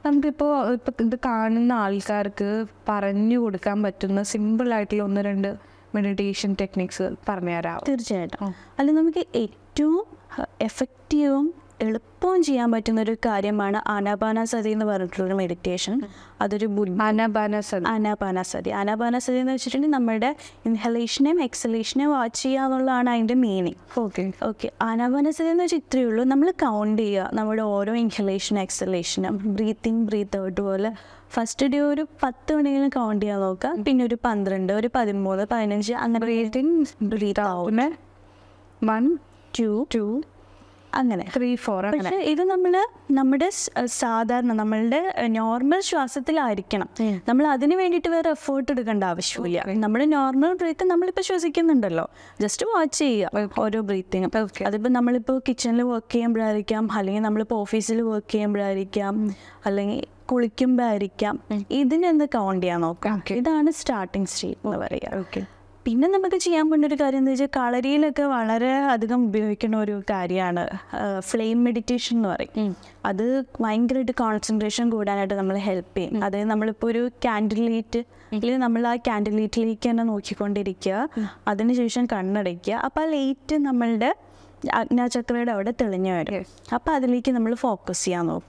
നമുക്കിപ്പോൾ ഇപ്പം ഇത് കാണുന്ന ആൾക്കാർക്ക് പറഞ്ഞു കൊടുക്കാൻ പറ്റുന്ന സിമ്പിൾ ആയിട്ടുള്ള ഒന്ന് രണ്ട് മെഡിറ്റേഷൻ ടെക്നിക്സ് പറഞ്ഞു തരാം തീർച്ചയായിട്ടും അതിൽ നമുക്ക് ഏറ്റവും എഫക്റ്റീവും എളുപ്പവും ചെയ്യാൻ പറ്റുന്ന ഒരു കാര്യമാണ് ആനാപാനസതി എന്ന് പറഞ്ഞിട്ടുള്ളൊരു മെഡിറ്റേഷൻ അതൊരു ബുദ്ധ അനബാനസതി ആനാപാനസതി ആനാപാനസതി എന്ന് വെച്ചിട്ടുണ്ടെങ്കിൽ നമ്മുടെ ഇൻഹലേഷനെയും എക്സലേഷനെയും വാച്ച് ചെയ്യുക എന്നുള്ളതാണ് അതിൻ്റെ മീനിങ് ഓക്കെ ഓക്കെ ആനാപാനസതി എന്ന് വെച്ചാൽ ഇത്രയേ ഉള്ളൂ നമ്മൾ കൗണ്ട് ചെയ്യുക നമ്മുടെ ഓരോ ഇൻഹലേഷൻ എക്സലേഷനും ബ്രീത്തിങ് ബ്രീത്ത് ഔട്ട് പോലെ ഫസ്റ്റ് ഡേ ഒരു പത്ത് മണിയെങ്കിലും കൗണ്ട് ചെയ്യാൻ നോക്കുക പിന്നെ ഒരു പന്ത്രണ്ട് ഒരു പതിമൂന്ന് പതിനഞ്ച് അങ്ങനെ ബ്രീത്തിങ് ബ്രീത്ത് ഔട്ട് പിന്നെ വൺ ടു ടു അങ്ങനെ ത്രീ ഫോർ അങ്ങനെ പക്ഷെ ഇത് നമ്മൾ നമ്മുടെ സ്- സാധാരണ നമ്മളുടെ നോർമൽ ശ്വാസത്തിലായിരിക്കണം നമ്മൾ അതിന് വേണ്ടിയിട്ട് വേറെ എഫേർട്ട് എടുക്കേണ്ട ആവശ്യമില്ല നമ്മുടെ നോർമൽ ബ്രീത്ത് നമ്മളിപ്പോൾ ശ്വസിക്കുന്നുണ്ടല്ലോ ജസ്റ്റ് വാച്ച് ചെയ്യുക ഓരോ ബ്രീത്തിങ്ങും Okay. അതിപ്പോൾ നമ്മളിപ്പോൾ കിച്ചണിൽ വർക്ക് ചെയ്യുമ്പോഴായിരിക്കാം അല്ലെങ്കിൽ നമ്മളിപ്പോൾ ഓഫീസിൽ വർക്ക് ചെയ്യുമ്പോഴായിരിക്കാം അല്ലെങ്കിൽ കുളിക്കുമ്പോഴായിരിക്കാം ഇതിനെന്ത് കൗണ്ട് ചെയ്യാൻ നോക്കാം Okay. ഇതാണ് സ്റ്റാർട്ടിങ് സ്റ്റേറ്റ് എന്ന് പറയുക ഓക്കെ പിന്നെ നമുക്ക് ചെയ്യാൻ പറ്റുന്ന ഒരു കാര്യം എന്താ വെച്ചാൽ കളരിയിലൊക്കെ വളരെ അധികം ഉപയോഗിക്കുന്ന ഒരു കാര്യമാണ് ഫ്ലെയിം മെഡിറ്റേഷൻ എന്ന് പറയും അത് ഭയങ്കരമായിട്ട് കോൺസെൻട്രേഷൻ കൂടാനായിട്ട് നമ്മൾ ഹെൽപ്പ് ചെയ്യും അതായത് നമ്മളിപ്പോൾ ഒരു ക്യാൻഡിൽ ലൈറ്റ് അല്ലെങ്കിൽ നമ്മൾ ആ ക്യാൻഡിൽ ലൈറ്റിലേക്ക് തന്നെ നോക്കിക്കൊണ്ടിരിക്കുക അതിനുശേഷം കണ്ണടയ്ക്കുക അപ്പോൾ ആ ലൈറ്റ് നമ്മളുടെ അഗ്നാചക്രയുടെ അവിടെ തെളിഞ്ഞു വരും അപ്പോൾ അതിലേക്ക് നമ്മൾ ഫോക്കസ് ചെയ്യാൻ നോക്കും